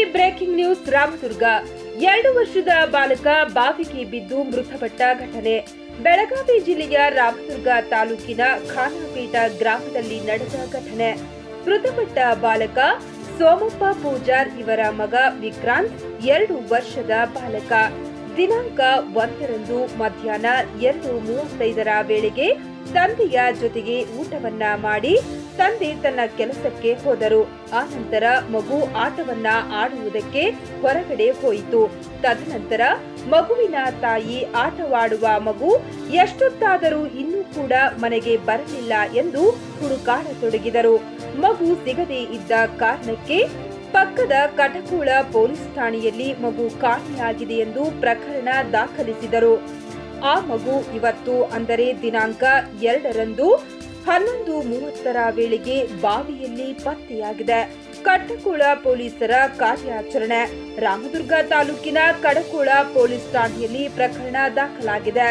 Breaking news Ramdurg ಎರಡು ವರ್ಷದ ಬಾಲಕ ಬಾವಿಗೆ ಬಿದ್ದು ಮೃತಪಟ್ಟ ಘಟನೆ ಬೆಳಗಾವಿ ಜಿಲ್ಲೆಯ ರಾಮದುರ್ಗ ತಾಲೂಕಿನ ಖಾನಾಪೀಠ ಗ್ರಾಮದಲ್ಲಿ ನಡೆದ ಘಟನೆ ಮೃತಪಟ್ಟ ಬಾಲಕ ಸೋಮಪ್ಪ ಪೂಜಾರ್ ಇವರ ಮಗ ವಿಕ್ರಾಂತ್ ಎರಡು ವರ್ಷದ ಬಾಲಕ ದಿನಾಂಕ ಒಂದರಂದು ಮಧ್ಯಾಹ್ನ ಎರಡು ಮೂವತ್ತೈದರ ವೇಳೆಗೆ ತಂದೆಯ ಜೊತೆಗೆ ಊಟವನ್ನ ಮಾಡಿ ತಂದೆ ತನ್ನ ಕೆಲಸಕ್ಕೆ ಹೋದರು ಆನಂತರ ಮಗು ಆಟವನ್ನ ಆಡುವುದಕ್ಕೆ ಹೊರಗಡೆ ಹೋಯಿತು ತದನಂತರ ಮಗುವಿನ ತಾಯಿ ಆಟವಾಡುವ ಮಗು ಎಷ್ಟೊತ್ತಾದರೂ ಇನ್ನೂ ಕೂಡ ಮನೆಗೆ ಬರಲಿಲ್ಲ ಎಂದು ಹುಡುಕಾಡತೊಡಗಿದರು ಮಗು ಸಿಗದೇ ಇದ್ದ ಕಾರಣಕ್ಕೆ ಪಕ್ಕದ ಕಟಕೂಳ ಪೊಲೀಸ್ ಠಾಣೆಯಲ್ಲಿ ಮಗು ಕಾಣೆಯಾಗಿದೆ ಎಂದು ಪ್ರಕರಣ ದಾಖಲಿಸಿದರು ಆ ಮಗು ಇವತ್ತು ಅಂದರೆ ದಿನಾಂಕ ಎರಡರಂದು ಹನ್ನೊಂದು ಮೂವತ್ತರ ವೇಳೆಗೆ ಬಾವಿಯಲ್ಲಿ ಪತ್ತೆಯಾಗಿದೆ ಕಟ್ಟಕೂಳ ಪೊಲೀಸರ ಕಾರ್ಯಾಚರಣೆ ರಾಮದುರ್ಗ ತಾಲೂಕಿನ ಕಡಕೂಳ ಪೊಲೀಸ್ ಠಾಣೆಯಲ್ಲಿ ಪ್ರಕರಣ ದಾಖಲಾಗಿದೆ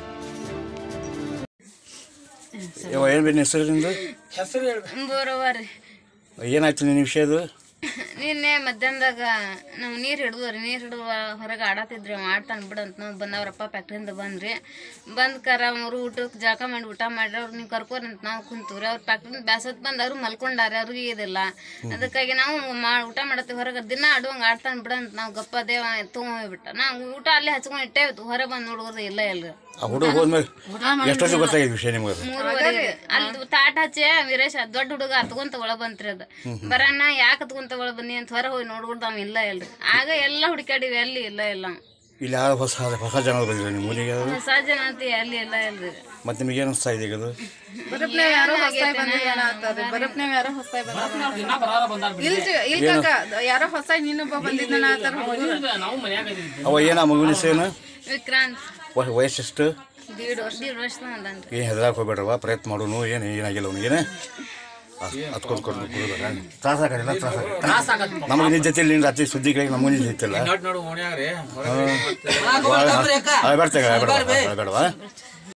ಯಾವ ಏನು ಬೇರೆ ಹೆಸರು ನಿಂದು ಬರೋವ ರೀ ಏನಾಯ್ತು ನಿನ್ನ ವಿಷಯದು ನಿನ್ನೆ ಮಧ್ಯಾಹ್ನದಾಗ ನಾವು ನೀರು ಹಿಡಿದ್ವಿ ರೀ ನೀರು ಹಿಡಿದು ಹೊರಗೆ ಆಡತ್ತಿದ್ರಿ ಅವ ಆಡ್ತಾನೆ ಬಿಡಂತ ನಾವು ಬಂದವ್ರಪ್ಪ ಫ್ಯಾಕ್ಟ್ರಿಯಿಂದ ಬಂದ್ರಿ ಬಂದ್ ಕರ ಮೂರು ಊಟಕ್ಕೆ ಜಳಕ ಮಾಡಿ ಊಟ ಮಾಡ್ರಿ ಅವ್ರು ನೀವು ಕರ್ಕೋರಿ ಅಂತ ನಾವು ಕುಂತೀವ್ರಿ ಅವ್ರು ಫ್ಯಾಕ್ಟ್ರಿಂದ ಬ್ಯಾಸತ್ ಬಂದು ಅವ್ರು ಮಲ್ಕೊಂಡಾರೆ ಅವ್ರಿಗೆ ಇದಿಲ್ಲ ಅದಕ್ಕಾಗಿ ನಾವು ಮಾ ಊಟ ಮಾಡತ್ತೀವಿ ಹೊರಗೆ ದಿನ ಆಡುವಂಗೆ ಆಡ್ತಾನೆ ಬಿಡಂತ ನಾವು ಗಪ್ಪ ದೇವ ತೊಗೊಂಡ್ಬಿಟ್ಟ ನಾವು ಊಟ ಅಲ್ಲೇ ಹಚ್ಕೊಂಡು ಇಟ್ಟೇವಿ ಹೊರ ಬಂದು ನೋಡಿದ್ರೆ ಇಲ್ಲ ಇಲ್ಲ ಆ ಹುಡುಗ ಹೋದ್ಮೇಲೆ ಎಷ್ಟೊತ್ತಿಗೆ ಗೊತ್ತಾಗಿದೆ ವಿಷಯ ನಿಮ್ಗೆ ಅದು? ಮೂರುವರೆಗೆ ಅಲ್ಲಿ ತಾಟ ಹಚ್ಚಿ ವೀರೇಶ್ ದೊಡ್ಡ ಹುಡುಗ ಹತ್ಕೊಂತ ಒಳ ಬಂತ್ರಿ ಅದ ಬರಣ್ಣ ಯಾಕೆ ಹತ್ಕೊಂತ ಒಳ ಬಂದಿ ಅಂತ ಹೊರ ಹೋಗಿ ನೋಡ್ಬಿಡ್ದ ಅವ ಇಲ್ಲ ಇಲ್ರಿ ಆಗ ಎಲ್ಲ ಹುಡುಕಾಡಿವಿ ಅಲ್ಲಿ ಇಲ್ಲ ಇಲ್ಲ ಅವ. ಇಲ್ಲಿ ಯಾರು ಹೊಸ ಹೊಸ ಜನ ಬಂದಿಲ್ಲ ನಿಮ್ಮ ಊರಿಗೆ ಅದು ಹೊಸ ಜನ ಅಂತ ಅಲ್ಲಿ ಇಲ್ಲ ಇಲ್ರಿ ಮತ್ತೆ ನಿಮಗೆ ಏನು ಅನಿಸ್ತಾ ಇದೆ ಈಗ ಅದು ಬರಪ್ನೆ ಯಾರೋ ಹೊಸಾಯ್ ಬಂದಿದ್ದಾನ ಅಂತಾರ್ರಿ ಬರಪ್ನೆ ಯಾರೋ ಹೊಸಾಯ್ ಬಂದಾರ ಇಲ್ರಿ ಇಲ್ ಕಾಕ ಯಾರೋ ಹೊಸ ಇನ್ನೊಬ್ಬ ಬಂದಿದ್ದಾನ ಅಂತಾರ ಹುಡುಗರು ಅವ ಏನು ಆ ಮಗುವಿನ ಹೆಸರೇನು ವಿಕ್ರಾಂತ್ ವ- ವಯಸ್ಸೆಷ್ಟು ದೀಡ್ ವರ್ಷ ದೀಡ್ ವರ್ಷದ ಅದನ್ರಿ ಏನು ಹೆದರಾಕ್ ಹೋಗ್ಬೇಡ್ರವ ಪ್ರಯತ್ನ ಮಾಡೋನು ಏನು ಏನಾಗಿಲ್ಲ ಅವನಿಗೇನೆ ಹತ್ಕೊಂಡು ಕೊಡ್ಬೇಕು ಕುಡಿಬೇಡ ತ್ರಾಸ ಆಗಲ್ಲ ತ್ರಾಸ ನಮಗೆ ನಿನ್ನ ಜೊತೆ ನಿನ್ನ ರಾತ್ರಿ ಸುದ್ದಿ ಕೇಳಿ ನಮಗೂ ನಿಂತಿಲ್ಲ ನೋಡು ಓಣ್ಯಾಗ್ರಿ ಬೇಡ್ತೇವೆ ಬೇಡವಾ ಬೇಡವಾ